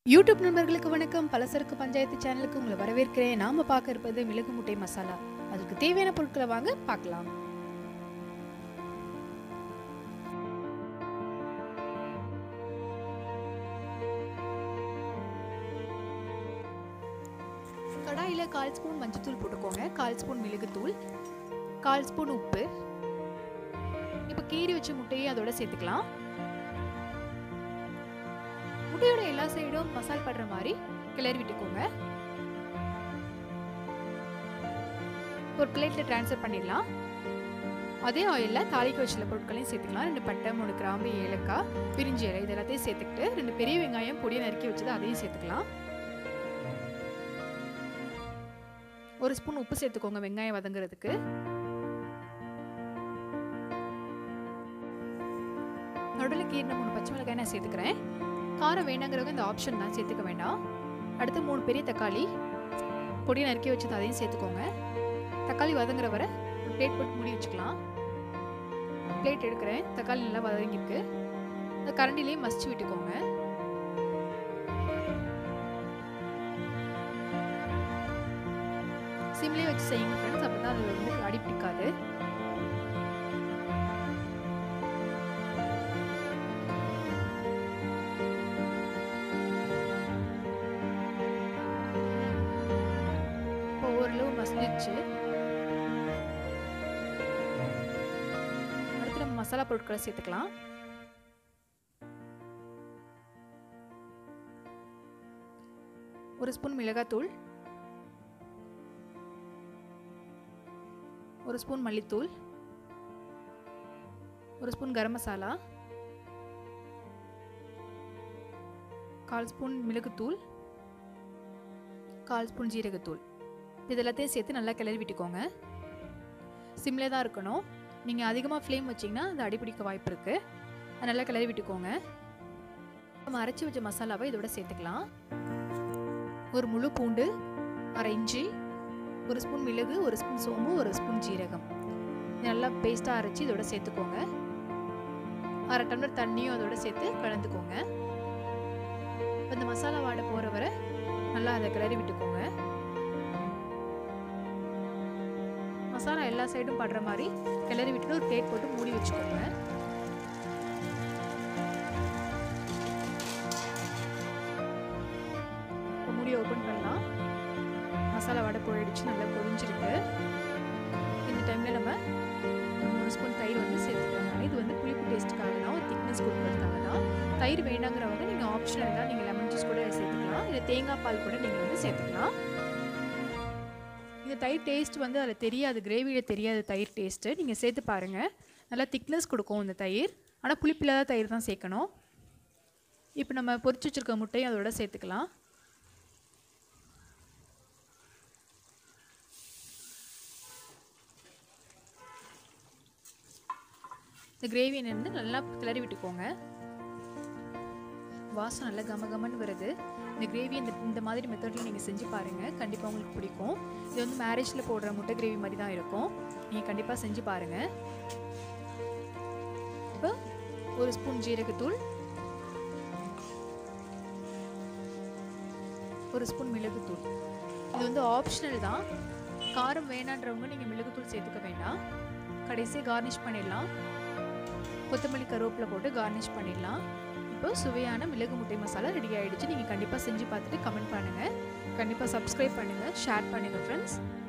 YouTube நண்பர்களுக்கு வணக்கம் பலசரக்கு பஞ்சாயத்து சேனலுக்கு உங்களை வரவேற்கிறேன் நாம பார்க்க இருப்பது மிளகு முட்டை மசாலா அதுக்கு தேவையான பொருட்களை வாங்க பார்க்கலாம் கடாயில் கால் ஸ்பூன் மஞ்சத்தூள் போட்டுக்கோங்க கால் ஸ்பூன் மிளகுத்தூள் கால் ஸ்பூன் உப்பு இப்போ கீறி வச்ச முட்டையை அதோட சேர்த்துக்கலாம் முட்டையோட எல்லா சைடும் மசால் படுற மாதிரி கிளறி விட்டுக்கோங்க ஒரு பிளேட்ல ட்ரான்ஸ்ஃபர் பண்ணிடலாம் அதே ஆயிலில் தாளிக்க வச்சுள்ள பொருட்களையும் சேர்த்துக்கலாம் ரெண்டு பட்டை மூணு கிராம்பு ஏலக்காய் பிரிஞ்சி இலை இது எல்லாத்தையும் சேர்த்துக்கிட்டு ரெண்டு பெரிய வெங்காயம் பொடியை நறுக்கி வச்சது அதையும் சேர்த்துக்கலாம் ஒரு ஸ்பூன் உப்பு சேர்த்துக்கோங்க வெங்காயம் வதங்குறதுக்கு நடுவில் கீரின மூணு பச்சை மிளகாய் நான் சேர்த்துக்கிறேன் காரம் வேணாங்கிறவங்க இந்த ஆப்ஷன் தான் சேர்த்துக்க வேண்டாம் அடுத்து மூணு பெரிய தக்காளி பொடியை நறுக்கி வச்சது அதையும் சேர்த்துக்கோங்க தக்காளி வதங்குற வரை பிளேட் போட்டு மூடி வச்சுக்கலாம் பிளேட் எடுக்கிறேன் தக்காளி நல்லா வதங்கிருக்கு இந்த கரண்டிலையும் மசிச்சு விட்டுக்கோங்க சிம்லேயே வச்சு செய்யுங்க ஃப்ரெண்ட்ஸ் அப்போ தான் அது வந்து அடி பிடிக்காது ஓரளவு மசிஞ்சிச்சு அடுத்து நம்ம மசாலா பொருட்களை சேர்த்துக்கலாம் ஒரு ஸ்பூன் மிளகாத்தூள் ஒரு ஸ்பூன் மல்லித்தூள் ஒரு ஸ்பூன் கரம் மசாலா கால் ஸ்பூன் மிளகுத்தூள் கால் ஸ்பூன் ஜீரகத்தூள் இது எல்லாத்தையும் சேர்த்து நல்லா கிளறி விட்டுக்கோங்க சிம்லே தான் இருக்கணும் நீங்கள் அதிகமாக ஃப்ளேம் வச்சிங்கன்னா அது அடிப்பிடிக்க வாய்ப்பு இருக்குது அது நல்லா கிளறி விட்டுக்கோங்க நம்ம அரைச்சி வச்ச மசாலாவை இதோட சேர்த்துக்கலாம் ஒரு முழு பூண்டு அரை இஞ்சி ஒரு ஸ்பூன் மிளகு ஒரு ஸ்பூன் சோம்பு ஒரு ஸ்பூன் ஜீரகம் நல்லா பேஸ்ட்டாக அரைச்சி இதோட சேர்த்துக்கோங்க அரை டம்ளர் தண்ணியும் அதோட சேர்த்து கலந்துக்கோங்க இந்த மசாலா வாடை போகிற வரை நல்லா அதை கிளறி விட்டுக்கோங்க மசாலா எல்லா சைடும் படுற மாதிரி கிளறி விட்டுட்டு ஒரு பிளேட் போட்டு மூடி வச்சுக்கோங்க இப்போ மூடி ஓப்பன் பண்ணலாம் மசாலா வடை போயிடுச்சு நல்லா பொரிஞ்சிருக்கு இந்த டைமில் நம்ம மூணு ஸ்பூன் தயிர் வந்து சேர்த்துக்கலாம் இது வந்து புளிப்பு டேஸ்ட்டுக்காக தான் ஒரு திக்னஸ் கொடுக்குறதுக்காக தான் தயிர் வேணாங்கிறவங்க நீங்கள் ஆப்ஷனல் தான் நீங்கள் லெமன் ஜூஸ் கூட சேர்த்துக்கலாம் இல்லை தேங்காய் பால் கூட நீங்கள் வந்து சேர்த்துக்கலாம் இந்த தயிர் டேஸ்ட் வந்து அதில் தெரியாது கிரேவியில் தெரியாது தயிர் டேஸ்ட்டு நீங்கள் சேர்த்து பாருங்கள் நல்லா திக்னஸ் கொடுக்கும் இந்த தயிர் ஆனால் புளிப்பில்லாத தயிர் தான் சேர்க்கணும் இப்போ நம்ம பொரிச்சு வச்சுருக்க முட்டையும் அதோட சேர்த்துக்கலாம் இந்த கிரேவி வந்து நல்லா கிளறி விட்டுக்கோங்க வாசம் நல்லா கம கமன்னு வருது இந்த கிரேவி இந்த இந்த மாதிரி மெத்தடில் நீங்கள் செஞ்சு பாருங்கள் கண்டிப்பாக உங்களுக்கு பிடிக்கும் இது வந்து மேரேஜில் போடுற முட்டை கிரேவி மாதிரி தான் இருக்கும் நீங்கள் கண்டிப்பாக செஞ்சு பாருங்கள் இப்போ ஒரு ஸ்பூன் ஜீரகத்தூள் ஒரு ஸ்பூன் மிளகுத்தூள் இது வந்து ஆப்ஷனல் தான் காரம் வேணான்றவங்க நீங்கள் மிளகுத்தூள் சேர்த்துக்க வேண்டாம் கடைசியாக கார்னிஷ் பண்ணிடலாம் கொத்தமல்லி கருவேப்பிலை போட்டு கார்னிஷ் பண்ணிடலாம் இப்போ சுவையான மிளகு முட்டை மசாலா ரெடி ஆகிடுச்சு நீங்கள் கண்டிப்பாக செஞ்சு பார்த்துட்டு கமெண்ட் பண்ணுங்கள் கண்டிப்பாக சப்ஸ்கிரைப் பண்ணுங்கள் ஷேர் பண்ணுங்கள் ஃப்ரெண்ட்ஸ்